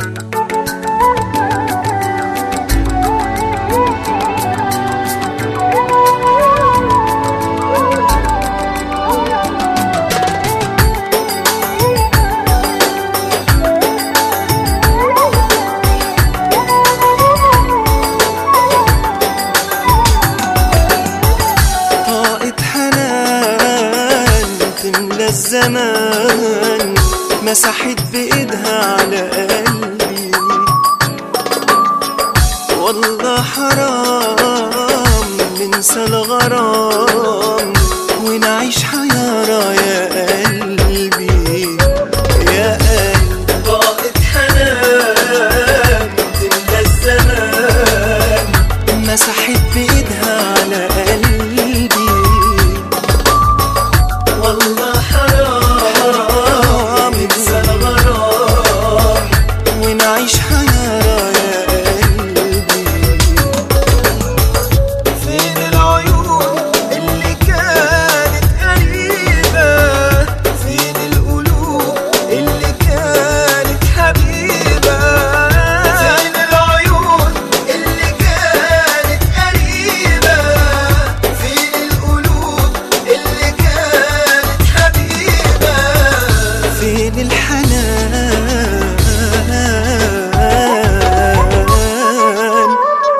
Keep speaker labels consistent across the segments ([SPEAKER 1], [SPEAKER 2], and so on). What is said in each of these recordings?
[SPEAKER 1] طاقة حنان تملى الزمان مسحت بإيدها على قلبي والله حرام ننسى الغرام ونعيش حيارى يا قلبي يا قلبي طاقة حنان تملى الزمان مسحت بإيدها على قلبي والله حرام ننسى الغرام ونعيش حيارى يا قلبي فين العيون اللي كانت قريبة فين القلوب اللي كانت حبيبة فين العيون اللي كانت قريبة فين القلوب اللي كانت حبيبة فين الحنان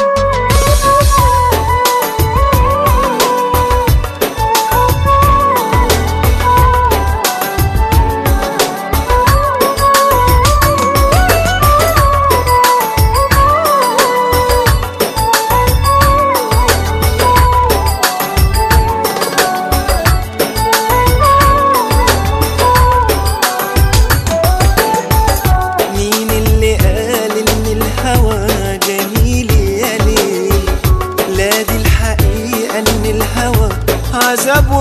[SPEAKER 1] مين اللي قال ان الهوى جميل يا ليل لا دي الحقيقة ان الهوى عذاب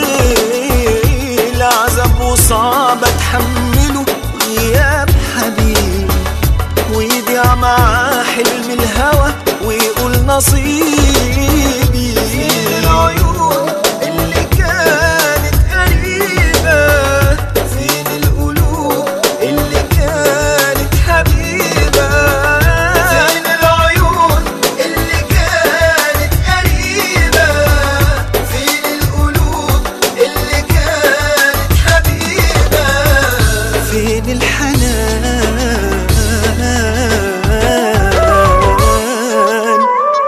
[SPEAKER 1] وويل عذاب وصعب اتحمله غياب حبيب ويضيع معاه حلم الهوى ويقول نصيبي العيون اللي كانت قريبة فين القلوب اللي كانت حبيبة فين العيون اللي كانت قريبة فين القلوب اللي كانت حبيبة فين الحنان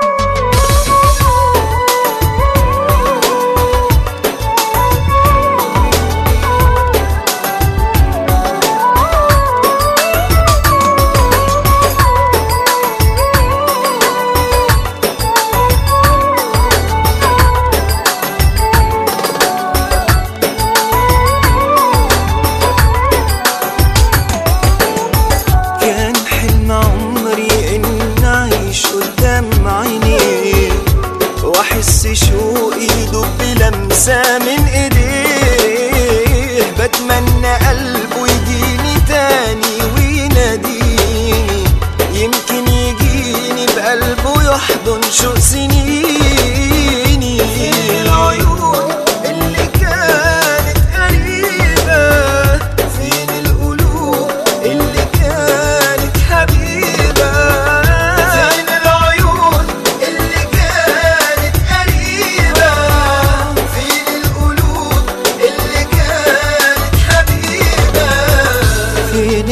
[SPEAKER 1] كان حلم عمري ان اعيش قدام عينيه واحس شوقي يدب لمسه من ايديه بتمنى قلبه يجيني تاني ويناديني يمكن يجيني بقلبه يحضن شوق سنيني العيون اللي كانت قريبة فين القلوب اللي كانت حبيبة فين العيون اللي كانت قريبة فين القلوب اللي كانت حبيبة فين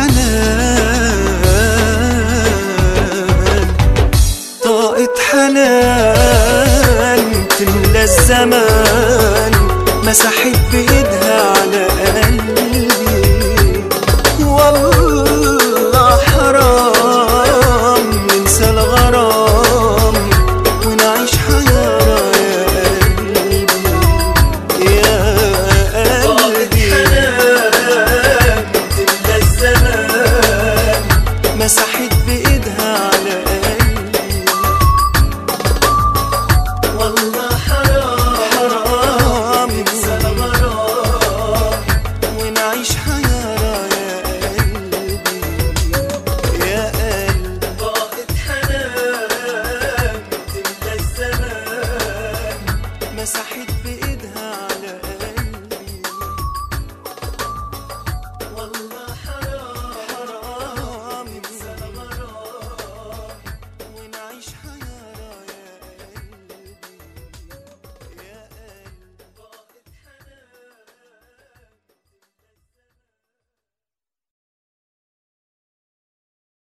[SPEAKER 1] الحنان طاقة حنان تملى الزمان مسحت بإيدها على قلبي والله حرام ننسى الغرام ونعيش حيارى يا قلبي يا قلبي تملى الزمان مسحت بإيدها على قلبي والله حرام حرام ننسى الغرام نعيش حياتنا